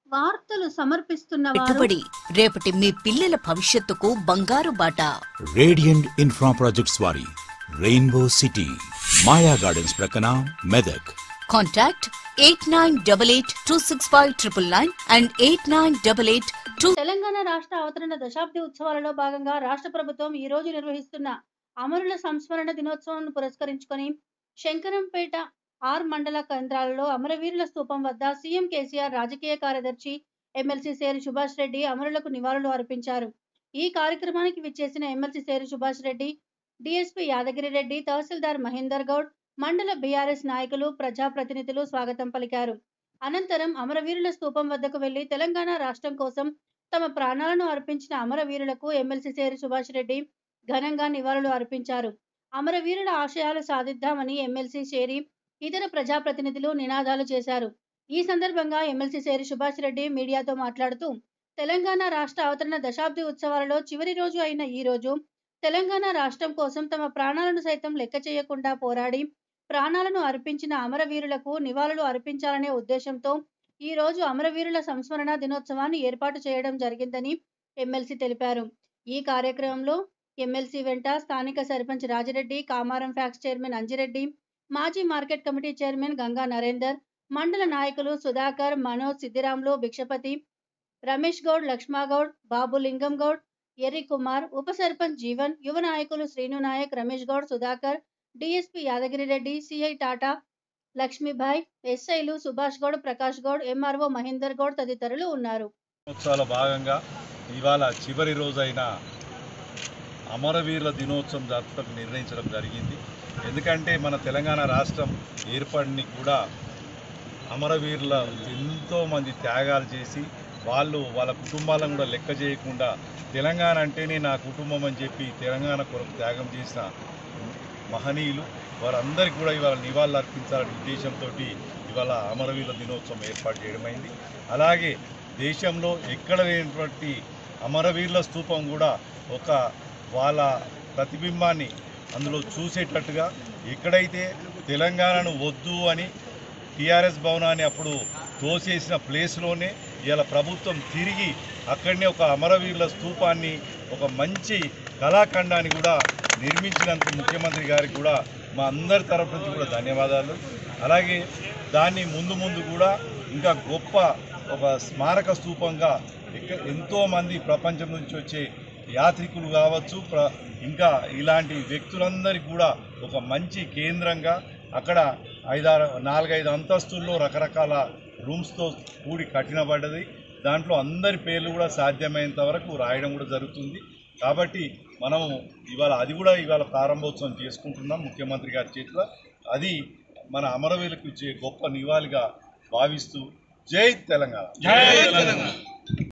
వార్తలు సమర్పిస్తున్న వారు పెట్టుబడి రేపటి మీ పిల్లల భవిష్యత్తుకు బంగారు బాట రేడియంట్ ఇన్ఫ్రా ప్రాజెక్ట్స్ వారి రెయిన్బో సిటీ మాయా గార్డెన్స్ ప్రక్కన Medak contact eight nine double eight two six five triple nine and eight nine double eight two Telangana రాష్ట్ర అవతరణ దశాబ్ది ఉత్సవాలలో భాగంగా రాష్ట్ర ప్రభుత్వం ఈ రోజు నిర్వహిస్తున్న అమరుల సంస్మరణ దినోత్సవం పురస్కరించుకొని శంకరంపేట ఆర్ మండల కేంద్రాలలో అమరవీరుల స్తూపం వద్ద సీఎం కేసీఆర్ రాజకీయ కార్యదర్శి ఎమ్మెల్సీ సేరి సుభాష్ రెడ్డి అమరులకు నివాళులు అర్పించారు ఈ కార్యక్రమానికి విచ్చేసిన ఎమ్మెల్సీ సేరి సుభాష్ రెడ్డి డీఎస్పీ యాదగిరి రెడ్డి తహసీల్దార్ మహేందర్ గౌడ్ మండల బీఆర్ఎస్ నాయకులు ప్రజాప్రతినిధులు స్వాగతం పలికారు అనంతరం అమరవీరుల స్తూపం వద్దకు వెళ్లి తెలంగాణ రాష్ట్రం కోసం తమ ప్రాణాలను అర్పించిన అమరవీరులకు ఎమ్మెల్సీ సేరి సుభాష్ రెడ్డి ఘనంగా నివాళులు అర్పించారు అమరవీరుల ఆశయాలు సాధిద్దామని ఎమ్మెల్సీ షేరి ఇతర ప్రజాప్రతినిధులు నినాదాలు చేశారు ఈ సందర్భంగా ఎమ్మెల్సీ సేరి సుభాష్ రెడ్డి మీడియాతో మాట్లాడుతూ తెలంగాణ రాష్ట్ర అవతరణ దశాబ్ది ఉత్సవాలలో చివరి రోజు అయిన ఈ రోజు తెలంగాణ రాష్ట్రం కోసం తమ ప్రాణాలను సైతం లెక్క చేయకుండా పోరాడి ప్రాణాలను అర్పించిన అమరవీరులకు నివాళులు అర్పించాలనే ఉద్దేశంతో ఈ రోజు అమరవీరుల సంస్మరణ దినోత్సవాన్ని ఏర్పాటు చేయడం జరిగిందని ఎమ్మెల్సీ తెలిపారు ఈ కార్యక్రమంలో ఎమ్మెల్సీ వెంట స్థానిక సర్పంచ్ రాజిరెడ్డి కామారం ఫ్యాక్స్ చైర్మన్ అంజిరెడ్డి మాజీ market committee chairman Ganga Narender మండల నాయకులు సుధాకర్ మనోజ్ సిద్దిరాములు భిక్షపతి రమేష్ గౌడ్ లక్ష్మాగౌడ్ బాబు లింగం గౌడ్ ఎర్రి కుమార్ ఉప సర్పంచ్ జీవన్ యువ నాయకులు శ్రీను నాయక్ రమేష్ గౌడ్ సుధాకర్ డిఎస్పీ యాదగిరి రెడ్డి సిఐ టాటా లక్ష్మీభాయ్ ఎస్ఐలు సుభాష్ గౌడ్ ప్రకాష్ గౌడ్ ఎంఆర్ఓ మహేందర్ గౌడ్ తదితరులు ఉన్నారు దినోత్సవాల భాగంగా ఇవాళ చివరి రోజైన అమరవీరుల దినోత్సవం జరుపుటకు నిర్ణయించడం జరిగింది ఎందుకంటే మన తెలంగాణ రాష్ట్రం ఏర్పడిని కూడా అమరవీరుల ఎంతోమంది త్యాగాలు చేసి వాళ్ళు వాళ్ళ కుటుంబాలను కూడా లెక్క చేయకుండా తెలంగాణ అంటేనే నా కుటుంబం అని చెప్పి తెలంగాణ కొరకు త్యాగం చేసిన మహనీయులు వారందరికీ కూడా ఇవాళ నివాళులు అర్పించాలనే ఉద్దేశంతో ఇవాళ అమరవీరుల దినోత్సవం ఏర్పాటు చేయడమైంది అలాగే దేశంలో ఎక్కడ లేనటువంటి అమరవీరుల స్తూపం కూడా ఒక వాళ్ళ ప్రతిబింబాన్ని అందులో చూసేటట్టుగా ఎక్కడైతే తెలంగాణను వద్దు అని టీఆర్ఎస్ భవనాన్ని అప్పుడు తోసేసిన ప్లేస్లోనే ఇవాళ ప్రభుత్వం తిరిగి అక్కడనే ఒక అమరవీరుల స్తూపాన్ని ఒక మంచి కళాఖండాన్ని కూడా నిర్మించినందుకు ముఖ్యమంత్రి గారికి కూడా మా అందరి తరఫు నుంచి కూడా ధన్యవాదాలు అలాగే దాన్ని ముందు ముందు కూడా ఇంకా గొప్ప ఒక స్మారక స్తూపంగా ఎక్క- ఎంతోమంది ప్రపంచం నుంచి వచ్చే యాత్రికులు కావచ్చు ప్ర ఇంకా ఇలాంటి వ్యక్తులందరికీ కూడా ఒక మంచి కేంద్రంగా అక్కడ ఐదారు నాలుగైదు అంతస్తుల్లో రకరకాల రూమ్స్తో కూడి కట్టినబడ్డది దాంట్లో అందరి పేర్లు కూడా సాధ్యమైనంత వరకు రాయడం కూడా జరుగుతుంది కాబట్టి మనము ఇవాళ అది కూడా ఇవాళ ప్రారంభోత్సవం చేసుకుంటున్నాం ముఖ్యమంత్రి గారి చేతిలో అది మన అమరవీరులకు ఇచ్చే గొప్ప నివాళిగా భావిస్తూ జై తెలంగాణ జై తెలంగాణ